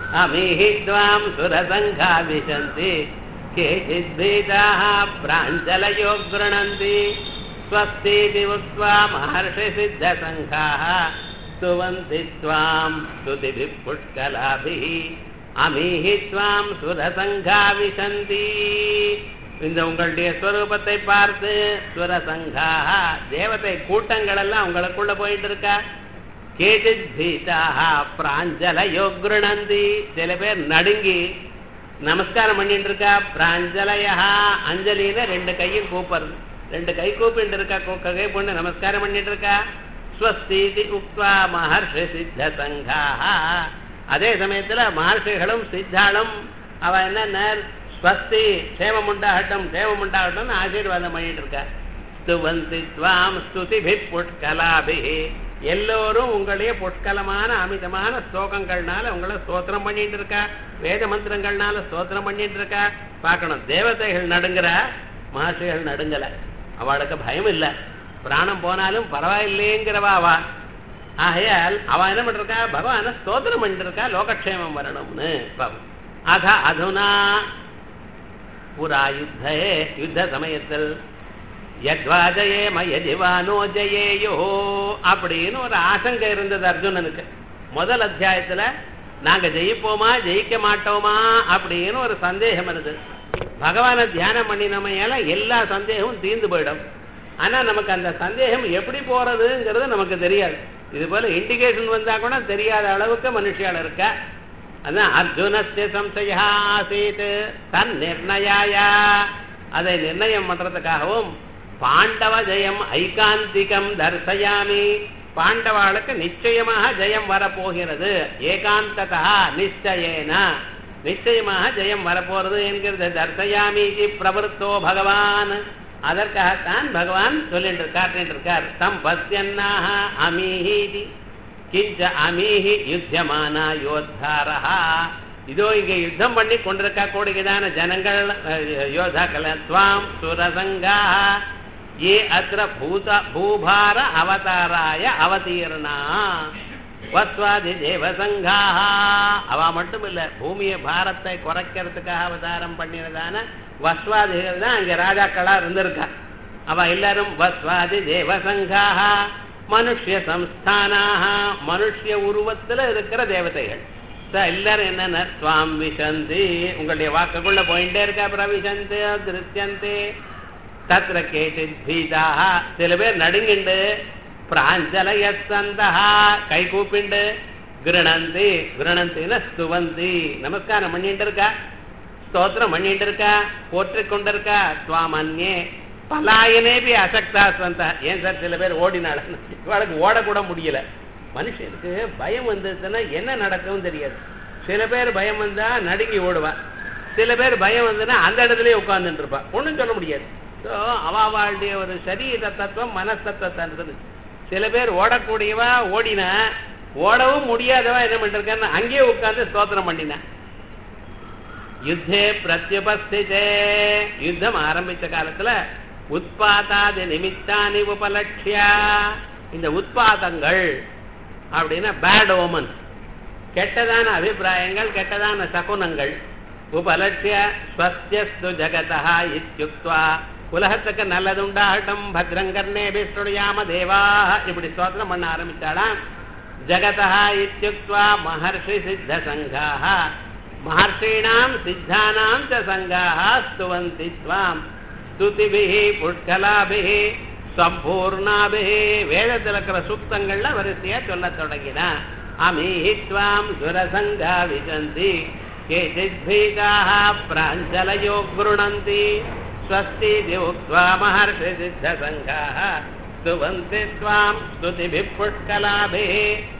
अमीहि त्वां सुरसङ्घा विशन्ति केचिद्भीताः प्राञ्जलयो गृह्णन्ति स्वस्तीति उक्त्वा महर्षिसिद्धसङ्घाः स्तुवन्ति त्वां स्तुतिभिः पुष्कलाभिः அமீஹி துவாம் சுரசங்கா விசந்தி இந்த உங்களுடைய ஸ்வரூபத்தை பார்த்து சுரசங்காக தேவதை கூட்டங்கள் எல்லாம் உங்களுக்குள்ள போயிட்டு இருக்கா கேச்சித் பீதாக பிராஞ்சல யோக்ருணந்தி சில பேர் நடுங்கி நமஸ்காரம் பண்ணிட்டு இருக்கா பிராஞ்சலயா அஞ்சலின்னு ரெண்டு கையும் கூப்பிடுறது ரெண்டு கை கூப்பிட்டு இருக்கா கை பொண்ணு நமஸ்காரம் பண்ணிட்டு இருக்கா ஸ்வஸ்தீதி உக்வா மகர்ஷி சித்த சங்காக அதே சமயத்துல மகர்ஷிகளும் சித்தாளும் அவ என்ன ஸ்வஸ்தி சேமம் உண்டாகட்டும் சேமம் உண்டாகட்டும் ஆசீர்வாதம் பண்ணிட்டு இருக்கா ஸ்துவந்தி துவாம் ஸ்துதிபி புட்கலாபி எல்லோரும் உங்களையே புட்கலமான அமிதமான ஸ்லோகங்கள்னால உங்களை ஸ்தோத்திரம் பண்ணிட்டு இருக்கா வேத மந்திரங்கள்னால ஸ்தோத்திரம் பண்ணிட்டு இருக்கா பார்க்கணும் தேவதைகள் நடுங்குற மகர்ஷிகள் நடுங்கல அவளுக்கு பயம் இல்லை பிராணம் போனாலும் பரவாயில்லைங்கிறவா அவா ஆகையால் அவ என்ன பண்ணிருக்கா பகவான ஸ்தோத்திரம் பண்ணிருக்கா லோகக்ஷேமம் வரணும்னு அத அதுனா புரா யுத்தே யுத்த சமயத்தில் யத்வா ஜெயேம யஜிவானோ ஜெயேயோ அப்படின்னு ஒரு ஆசங்கை இருந்தது அர்ஜுனனுக்கு முதல் அத்தியாயத்துல நாங்க ஜெயிப்போமா ஜெயிக்க மாட்டோமா அப்படின்னு ஒரு சந்தேகம் இருந்தது பகவான தியானம் பண்ணினமையால எல்லா சந்தேகமும் தீர்ந்து போயிடும் ஆனா நமக்கு அந்த சந்தேகம் எப்படி போறதுங்கிறது நமக்கு தெரியாது இது போல இண்டிகேஷன் வந்தா கூட தெரியாத அளவுக்கு மனுஷியால் இருக்க அதான் அர்ஜுனஸ்ய சம்சயா ஆசீத் தன் நிர்ணயாய அதை நிர்ணயம் பண்றதுக்காகவும் பாண்டவ ஜெயம் ஐகாந்திகம் தர்சயாமி பாண்டவாளுக்கு நிச்சயமாக ஜெயம் வரப்போகிறது ஏகாந்ததா நிச்சயேன நிச்சயமாக ஜெயம் வரப்போறது என்கிறது தர்சயாமி பிரவருத்தோ பகவான் அதற்காகத்தான் பகவான் சொல்லிட்டு காட்டிட்டு இருக்கார் தம் பசியன்னாக அமீஹி கிஞ்ச அமீஹி யுத்தியமான யோத்தாரா இதோ இங்க யுத்தம் பண்ணி கொண்டிருக்க கூடியதான ஜனங்கள் யோதாக்கள் துவாம் சுரசங்கா ஏ அத்திர பூத பூபார அவதாராய அவதீர்ணா வஸ்வாதி தேவசங்கா அவ மட்டும் இல்ல பூமியை பாரத்தை குறைக்கிறதுக்காக அவதாரம் பண்ணினதான வஸ்வாதிகள் தான் அங்க ராஜாக்களா இருந்திருக்கா அவ எல்லாரும் வஸ்வாதி தேவசங்காக மனுஷ்ய சம்ஸ்தானாக மனுஷ்ய உருவத்துல இருக்கிற தேவதைகள் எல்லாரும் என்னென்ன சுவாம் விசந்தி உங்களுடைய வாக்குக்குள்ள போயிட்டே இருக்கா பிரவிசந்து திருத்தியந்தே தத்திர கேச்சித் பீதாக சில பேர் நடுங்கிண்டு பிராஞ்சலய சந்தகா கை கூப்பிண்டு கிருணந்தி கிருணந்தின ஸ்துவந்தி நமஸ்காரம் பண்ணிட்டு இருக்கா ஸ்தோத்திரம் பண்ணிட்டு இருக்கா போற்றி கொண்டிருக்கா சுவாமன்யே பலாயனேபி அசக்தா சந்தா ஏன் சார் சில பேர் ஓடினாள் இவளுக்கு ஓடக்கூட முடியல மனுஷனுக்கு பயம் வந்ததுன்னா என்ன நடக்கும் தெரியாது சில பேர் பயம் வந்தா நடுங்கி ஓடுவா சில பேர் பயம் வந்ததுன்னா அந்த இடத்துலயே உட்கார்ந்துட்டு இருப்பா ஒன்றும் சொல்ல முடியாது ஸோ அவாவாளுடைய ஒரு சரீர தத்துவம் மனசத்துவத்தை சில பேர் ஓடக்கூடியவா ஓடினா ஓடவும் முடியாதவா என்ன பண்ணிருக்கான்னு அங்கேயே உட்கார்ந்து ஸ்தோத்திரம் பண்ணினேன் யுத்தே பிரத்யுபஸ்திதே யுத்தம் ஆரம்பிச்ச காலத்துல உத்பாதாதி நிமித்தானி உபலட்சியா இந்த உத்பாதங்கள் அப்படின்னா பேட் ஓமன் கெட்டதான அபிப்பிராயங்கள் கெட்டதான சகுனங்கள் உபலட்சிய ஸ்வஸ்யஸ்து ஜகதா இத்யுக்த்வா உலகத்துக்கு நல்லது உண்டாகட்டும் பத்ரங்கர்ணே விஷ்ணுயாம தேவா இப்படி ஸ்தோத்திரம் பண்ண ஆரம்பிச்சாலாம் ஜகதா இத்யுக்த்வா மகர்ஷி சித்த சங்காக மகர்ஷீணாம் சித்தானாம் ச சங்காக ஸ்துவந்தி துவாம் ஸ்துதிபிஹி புட்கலாபிஹி சம்பூர்ணாபிஹி வேதத்தில் இருக்கிற சுத்தங்கள்ல வரிசையா சொல்ல தொடங்கினா அமீஹி துவாம் சுரசங்கா விசந்தி கேச்சித்பீதாः प्राञ्जलयो गृह्णन्ति स्वस्ति उक्त्वा महर्षि सिद्धसङ्घाः स्तुवन्ति त्वां स्तुतिभिः पुष्कलाभिः